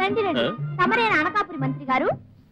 రండి రండి ఆ? తమరేనా అనకాపురి మంత్రి గారు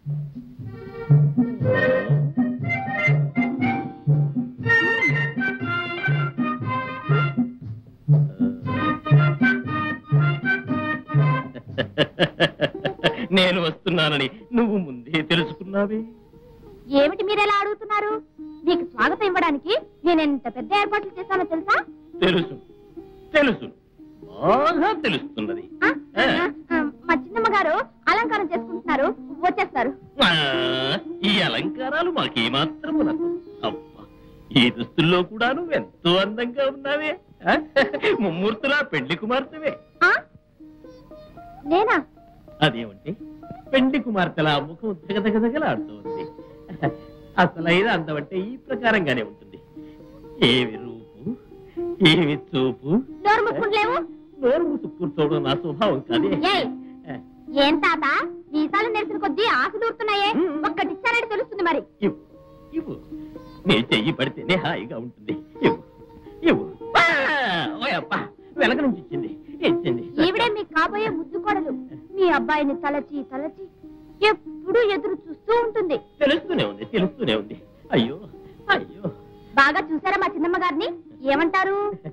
నేను వస్తున్నానని నువ్వు ముందే తెలుసుకున్నావే ఏమిటి మీరు ఎలా అడుగుతున్నారు మీకు స్వాగతం ఇవ్వడానికి నేను ఎంత పెద్ద ఏర్పాట్లు చేశానో తెలుసా తెలుసు తెలుసు బాగా తెలుస్తున్నది ఆ? ఆ, ఆ, మా చిన్నమ్మ గారు అలంకారం చేసుకుంటున్నారు వచ్చేస్తారు ఆ, ఈ అలంకారాలు మాకేమాత్రము నచ్చవు అబ్బా ఈ దుస్తుల్లో కూడా నువ్వు ఎంతో అందంగా ఉన్నావే ఆ? ముమ్మూర్తులా పెళ్లి కుమార్తెవే ఆ? నేనా అదేమంటే పెళ్లి కుమార్తెల ముఖం దగదగదగలాడుతోంది అసలైన అందం అంటే ఈ ప్రకారంగానే ఉంటుంది ఏమి రూపు ఏమి చూపు నోరు ముట్టుకుంటలేవు నోరు మూసు కూర్చోవడం నా స్వభావం కాదే ఏయ్! ఏం తాత మీసాలు నెరిసిన కొద్దీ ఆశలు ఊరుతున్నాయే ఒక్కటి ఇచ్చారంటే తెలుస్తుంది మరి ఇవ్వు ఇవ్వు నీ చెయ్యి పడితేనే హాయిగా ఉంటుంది ఇవ్వు ఇవ్వు ఆ, ఓయప్ప వెనక నుంచి ఇచ్చింది ఇచ్చింది ఈవిడే మీకు కాబోయే ముద్దు కోడలు మీ అబ్బాయిని తలచి తలచి ఎప్పుడూ ఎదురు చూస్తూ ఉంటుంది తెలుస్తూనే ఉంది తెలుస్తూనే ఉంది అయ్యో అయ్యో బాగా చూసారా మా చిన్నమ్మ గారిని ఏమంటారు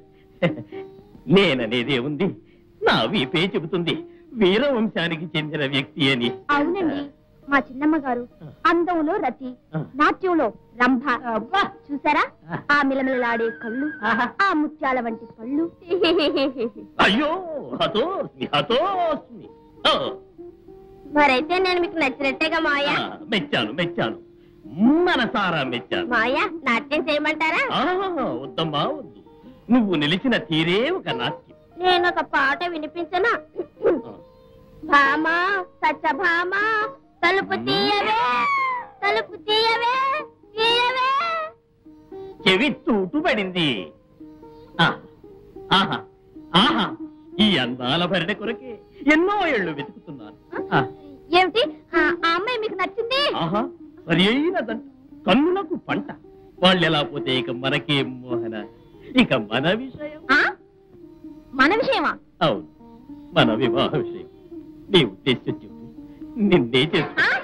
నేననేదే ఉంది నా వీపే చెబుతుంది వీరవంశానికి చెందిన వ్యక్తి అని అవునండి మా చిన్నమ్మ గారు అందంలో రతి నాట్యంలో రంభ చూసారా ఆ మిలమిలలాడే కళ్ళు ఆ ముత్యాల వంటి పళ్ళు అయ్యో హతోస్మి హతోస్మి ఓ, మరైతే నేను మీకు నచ్చినట్టేగా మాయ ఆ, మెచ్చాను మెచ్చాను మనసారా మెచ్చాను మాయ నాట్యం చేయమంటారా ఆ, వద్దమ్మా వద్దు నువ్వు నిలిచిన తీరే ఒక నాట్యం నేను ఒక పాట వినిపించనా ఆ, భామా సచ్చ భామా తలుపు తీయవే తలుపు తీయవే తీయవే చెవి తూటు పడింది ఆ, ఆహా ఆహా ఈ అందాల భరిణ కొరకే ఎన్నో ఏళ్ళు వెతుకుతున్నాను ఆ, ఏమిటి ఆ ఆ అమ్మాయి మీకు నచ్చింది ఆహా సరి అయినదంట కన్నులకు పంట వాళ్ళు ఎలా పోతే ఇక మనకేం మోహన ఇక మన విషయం ఆ మన విషయమా అవును మన వివాహ విషయం నీ ఉద్దేశం చెప్పు నిన్నే చేసు ఆ?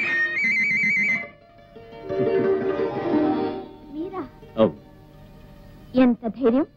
మీరా అవును ఎంత ధైర్యం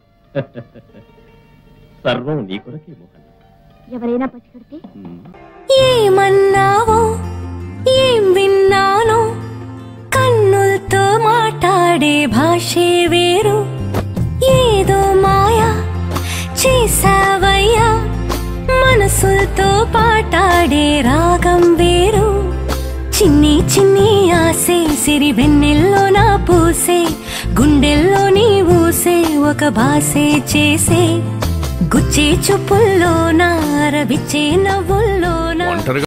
సర్వం నీ కొరకే మోహన ఎవరైనా పసిగడితే ఉమ్. ఏమన్నావో ఏం విన్నానో కన్నులతో మాట్లాడే భాషే వేరు ఏదో మాయా చేసావయ్యా మనసులతో పాటాడే రాగం వేరు చిన్ని చిన్ని ఆసే సిరి వెన్నెల్లో నా పూసే గుండెల్లో నీ ఊసే ఒక భాసే చేసే గుచ్చే చూపుల్లో నా రవిచ్చే నవ్వుల్లో నా ఒంటరిగా